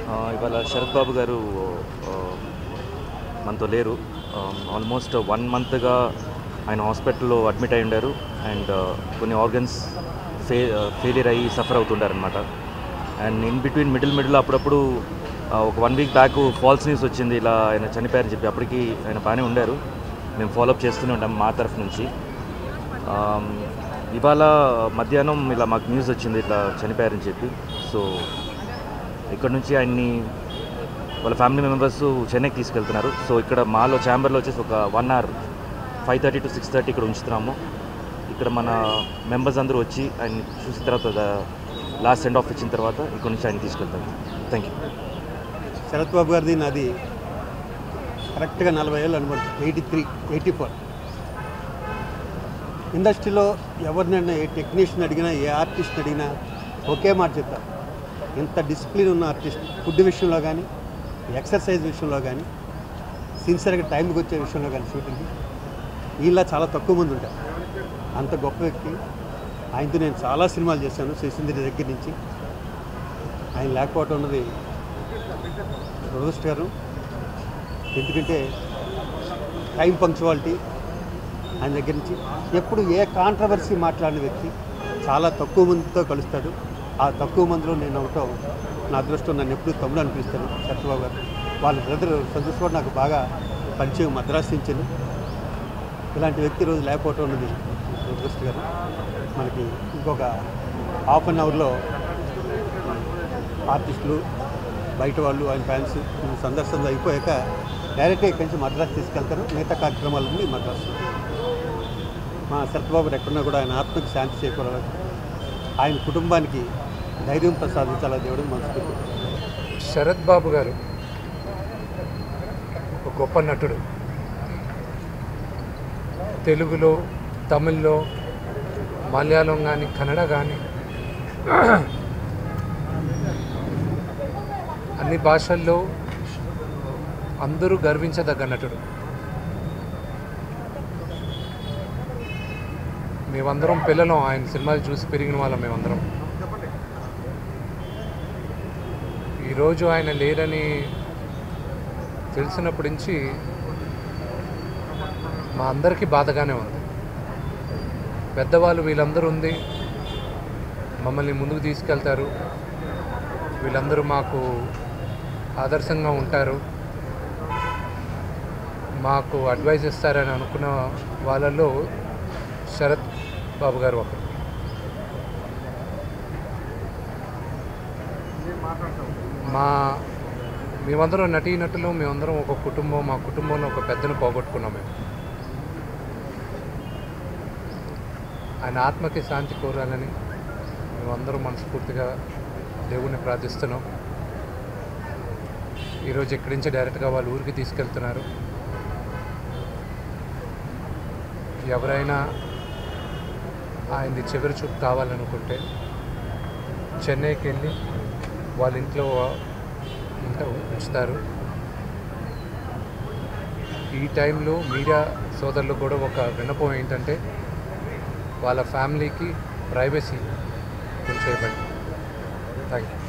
ఆ, ఇవాళ శరత్ బాబు గారు ఆ, మనతో లేరు ఆల్మోస్ట్ వన్ మంత్గా ఆయన హాస్పిటల్లో అడ్మిట్ అయి ఉండారు అండ్ కొన్ని ఆర్గన్స్ ఫే ఫెయిలియర్ అయ్యి సఫర్ అవుతుండారనమాట and in between middle middle అప్పుడప్పుడు ఆ, ఒక one week back false news వచ్చింది ఇలా ఆయన చనిపోయారని చెప్పి అప్పటికి ఆయన బాగానే ఉండారు మేము ఫాలోఅప్ చేస్తూనే ఉంటాం మా తరఫు నుంచి ఆమ్, ఇవాళ మధ్యాహ్నం ఇలా మాకు న్యూస్ వచ్చింది ఇట్లా చనిపోయారని చెప్పి సో ఇక్కడ నుంచి ఆయన్ని వాళ్ళ ఫ్యామిలీ మెంబర్స్ చెన్నైకి తీసుకెళ్తున్నారు సో ఇక్కడ మాలో ఛాంబర్లో వచ్చేసి ఒక one hour five thirty to six thirty ఇక్కడ ఉంచుతున్నాము ఇక్కడ మన మెంబర్స్ అందరూ వచ్చి ఆయన చూసిన తర్వాత లాస్ట్ సెండ్ ఆఫ్ ఇచ్చిన తర్వాత ఇక్కడ నుంచి ఆయన తీసుకెళ్తారు థ్యాంక్ యూ శరత్ బాబు గారిది నాది కరెక్ట్గా నలభై ఏళ్ళు అనుకుంటా ఎయిటీ త్రీ ఎయిటీ ఫోర్ ఇండస్ట్రీలో ఎవరినైనా ఏ టెక్నీషియన్ అడిగినా ఏ ఆర్టిస్ట్ అడిగినా ఒకే మాట చెప్తారు ఇంత డిసిప్లిన్ ఉన్న ఆర్టిస్ట్ ఫుడ్ విషయంలో కానీ ఎక్సర్సైజ్ విషయంలో కానీ సిన్సియర్గా టైంకి వచ్చే విషయంలో కానీ షూటింగ్ వీళ్ళ చాలా తక్కువ మంది ఉంటారు అంత గొప్ప వ్యక్తి ఆయనతో నేను చాలా సినిమాలు చేశాను శశింద్రి దగ్గర నుంచి ఆయన లేకపోవటం ఉన్నది దురదృష్టకరం ఎందుకంటే టైం పంక్చువాలిటీ ఆయన దగ్గర నుంచి ఎప్పుడు ఏ కాంట్రవర్సీ మాట్లాడిన వ్యక్తి చాలా తక్కువ మందితో కలుస్తాడు ఆ తక్కువ మందిలో నేను అవటం నా అదృష్టం నన్ను ఎప్పుడు తమ్ముడు అనిపిస్తాను సత్యబాబు గారు వాళ్ళ బ్రదర్ సంతోష్ కూడా నాకు బాగా పరిచయం మద్రాసు నుంచింది ఇలాంటి వ్యక్తి రోజు లేకపోవటం ఉన్నది దురదృష్టకరం మనకి ఇంకొక హాఫ్ అన్ అవర్లో ఆర్టిస్టులు బయట వాళ్ళు ఆయన ఫ్యాన్స్ సందర్శనలు అయిపోయాక డైరెక్ట్గా ఇక్కడి నుంచి మద్రాసు తీసుకెళ్తారు మిగతా కార్యక్రమాలన్నీ మద్రాసు మా సత్యబాబు ఎక్కడున్నా కూడా ఆయన ఆత్మకి శాంతి చేకూరాలి ఆయన కుటుంబానికి ధైర్యం ప్రసాదించాలా దేవుడు మనస్ఫూర్తి శరత్ బాబు గారు ఒక గొప్ప నటుడు తెలుగులో తమిళ్లో మలయాళం కానీ కన్నడ కానీ అన్ని భాషల్లో అందరూ గర్వించదగ్గ నటుడు మేమందరం పిల్లలం ఆయన సినిమాలు చూసి పెరిగిన వాళ్ళం మేమందరం ఈరోజు ఆయన లేరని తెలిసినప్పటి నుంచి మా అందరికీ బాధగానే ఉంది పెద్దవాళ్ళు వీళ్ళందరూ ఉంది మమ్మల్ని ముందుకు తీసుకెళ్తారు వీళ్ళందరూ మాకు ఆదర్శంగా ఉంటారు మాకు అడ్వైస్ ఇస్తారని అనుకున్న వాళ్ళలో శరత్ బాబు గారు ఒకరు మా మేమందరం నటీనటులు మేమందరం ఒక కుటుంబం మా కుటుంబంలో ఒక పెద్దను పోగొట్టుకున్నాం మేము ఆయన ఆత్మకి శాంతి కోరాలని మేమందరం మనస్ఫూర్తిగా దేవుణ్ణి ప్రార్థిస్తున్నాం ఈరోజు ఇక్కడి నుంచి డైరెక్ట్గా వాళ్ళ ఊరికి తీసుకెళ్తున్నారు ఎవరైనా ఆయనది చివరి చూపు కావాలనుకుంటే చెన్నైకి వెళ్ళి వాళ్ళ ఇంట్లో ఇంట్లో ఉంచుతారు ఈ టైంలో మీడియా సోదరులు కూడా ఒక విన్నపం ఏంటంటే వాళ్ళ ఫ్యామిలీకి ప్రైవసీ కొంచెం ఇవ్వండి థ్యాంక్ యూ